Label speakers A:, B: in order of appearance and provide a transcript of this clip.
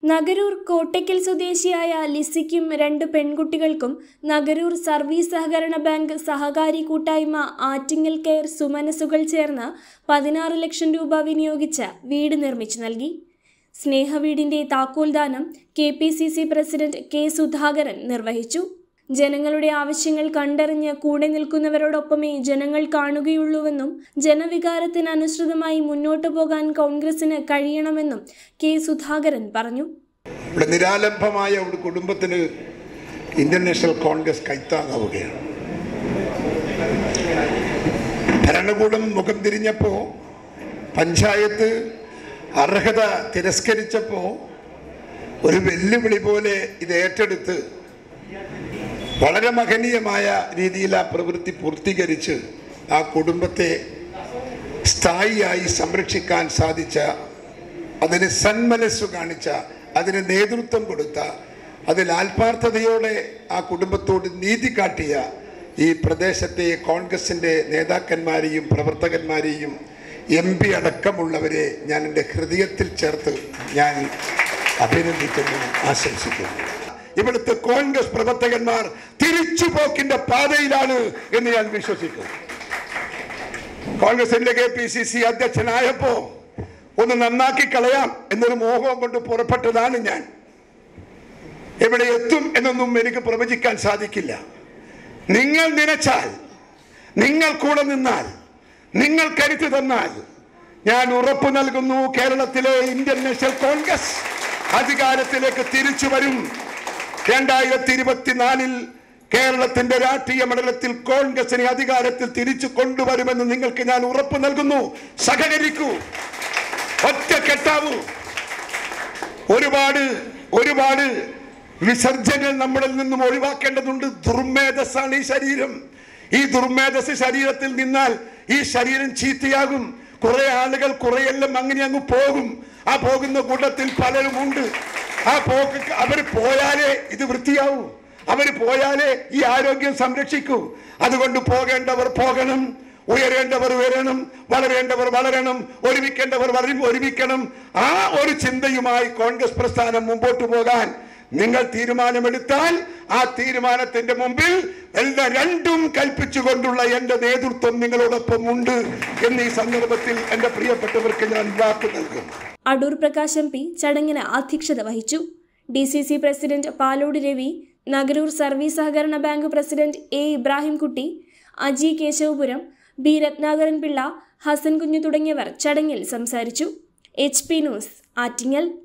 A: നഗരൂർ കോട്ടയ്ക്കൽ സ്വദേശിയായ ലിസിക്കും രണ്ട് പെൺകുട്ടികൾക്കും നഗരൂർ സർവീസ് സഹകരണ ബാങ്ക് സഹകാരി കൂട്ടായ്മ ആറ്റിങ്ങൽ കെയർ സുമനസുകൾ ചേർന്ന് പതിനാറ് ലക്ഷം രൂപ വിനിയോഗിച്ച് വീട് നിർമ്മിച്ചു നൽകി സ്നേഹവീടിന്റെ താക്കോൽദാനം K P C C president K Sudhakaran നിർവഹിച്ചു ജനങ്ങളുടെ ആവശ്യങ്ങൾ കണ്ടറിഞ്ഞ് കൂടെ നിൽക്കുന്നവരോടൊപ്പമേ ജനങ്ങൾ കാണുകയുള്ളൂവെന്നും ജനവികാരത്തിന് അനുസൃതമായി മുന്നോട്ടു പോകാൻ കോൺഗ്രസിന് കഴിയണമെന്നും കെ സുധാകരൻ പറഞ്ഞു
B: ഇവിടെ നിരാലംബമായ ഒരു കുടുംബത്തിന് ഇന്ത്യൻ നാഷണൽ കോൺഗ്രസ് കൈത്താങ്ങാവുകയാണ് ഭരണകൂടം മുഖം തിരിഞ്ഞപ്പോൾ പഞ്ചായത്ത് അർഹത തിരസ്കരിച്ചപ്പോൾ ഒരു വെല്ലുവിളി പോലെ ഇത് ഏറ്റെടുത്ത് വളരെ മഹനീയമായ രീതിയിൽ ആ പ്രവൃത്തി പൂർത്തീകരിച്ച് ആ കുടുംബത്തെ സ്ഥായിയായി സംരക്ഷിക്കാൻ സാധിച്ച അതിന് സന്മനസ്സു കാണിച്ച അതിന് നേതൃത്വം കൊടുത്ത അതിൽ ആത്മാർത്ഥതയോടെ ആ കുടുംബത്തോട് നീതി കാട്ടിയ ഈ പ്രദേശത്തെ കോൺഗ്രസിൻ്റെ നേതാക്കന്മാരെയും പ്രവർത്തകന്മാരെയും എം പി അടക്കമുള്ളവരെ ഞാൻ എൻ്റെ ഹൃദയത്തിൽ ചേർത്ത് ഞാൻ അഭിനന്ദിക്കുന്നു ആശംസിക്കുന്നു ഇവിടുത്തെ കോൺഗ്രസ് പ്രവർത്തകന്മാർ തിരിച്ചുപോക്കിന്റെ പാതയിലാണ് എന്ന് ഞാൻ വിശ്വസിക്കുന്നു കോൺഗ്രസിന്റെ കെ പി സി സി അധ്യക്ഷനായപ്പോ ഒന്ന് നന്നാക്കി കളയാം എന്നൊരു മോഹം കൊണ്ട് പുറപ്പെട്ടതാണ് ഞാൻ എവിടെ എത്തും എന്നൊന്നും എനിക്ക് പ്രവചിക്കാൻ സാധിക്കില്ല നിങ്ങൾ നനച്ചാൽ നിങ്ങൾ കൂടെ നിന്നാൽ നിങ്ങൾ കരുത്ത് തന്നാൽ ഞാൻ ഉറപ്പു നൽകുന്നു കേരളത്തിലെ ഇന്ത്യൻ നാഷണൽ കോൺഗ്രസ് അധികാരത്തിലേക്ക് തിരിച്ചു വരും രണ്ടായിരത്തി ഇരുപത്തിനാലിൽ കേരളത്തിന്റെ രാഷ്ട്രീയ മണ്ഡലത്തിൽ കോൺഗ്രസിനെ അധികാരത്തിൽ തിരിച്ചു കൊണ്ടുവരുമെന്ന് നിങ്ങൾക്ക് ഞാൻ ഉറപ്പ് നൽകുന്നു സഹകരിക്കൂ ഒറ്റക്കെട്ടാവൂ ഒരുപാട് ഒരുപാട് വിസർജനങ്ങൾ നമ്മളിൽ നിന്നും ഒഴിവാക്കേണ്ടതുണ്ട് ദുർമേധസ്സാണ് ഈ ശരീരം ഈ ദുർമേധസ് ശരീരത്തിൽ നിന്നാൽ ഈ ശരീരം ചീത്തയാകും കുറെ ആളുകൾ കുറെയെല്ലാം അങ്ങനെ അങ്ങ് പോകും ആ പോകുന്ന കൂട്ടത്തിൽ പലരും ഉണ്ട് ആ പോക്ക് അവർ പോയാലേ ഇത് വൃത്തിയാവൂ അവർ പോയാലേ ഈ ആരോഗ്യം സംരക്ഷിക്കൂ അതുകൊണ്ട് പോകേണ്ടവർ പോകണം ഉയരേണ്ടവർ ഉയരണം വളരേണ്ടവർ വളരണം ഒരുമിക്കേണ്ടവർ വളരും ഒരുമിക്കണം ആ ഒരു ചിന്തയുമായി കോൺഗ്രസ് പ്രസ്ഥാനം മുമ്പോട്ട് പോകാൻ നിങ്ങൾ തീരുമാനമെടുത്താൽ ആ തീരുമാനത്തിന്റെ മുമ്പിൽ എല്ലാ രണ്ടും കൽപ്പിച്ചുകൊണ്ടുള്ള എന്റെ നേതൃത്വം നിങ്ങളോടൊപ്പം ഉണ്ട് എന്ന് ഈ സന്ദർഭത്തിൽ എന്റെ പ്രിയപ്പെട്ടവർക്ക് ഞാൻ വാക്ക് നൽകും
A: അടൂർ പ്രകാശ് എം പി ചടങ്ങിന് അധ്യക്ഷത വഹിച്ചു D C C president Palode Ravi Nagaroor service സഹകരണ bank president A Ibrahimkutty Aji Keshavapuram B Ratnakaran Pillai Hasan Kunju തുടങ്ങിയവർ ചടങ്ങിൽ സംസാരിച്ചു എച്ച് പി ന്യൂസ് ആറ്റിങ്ങൽ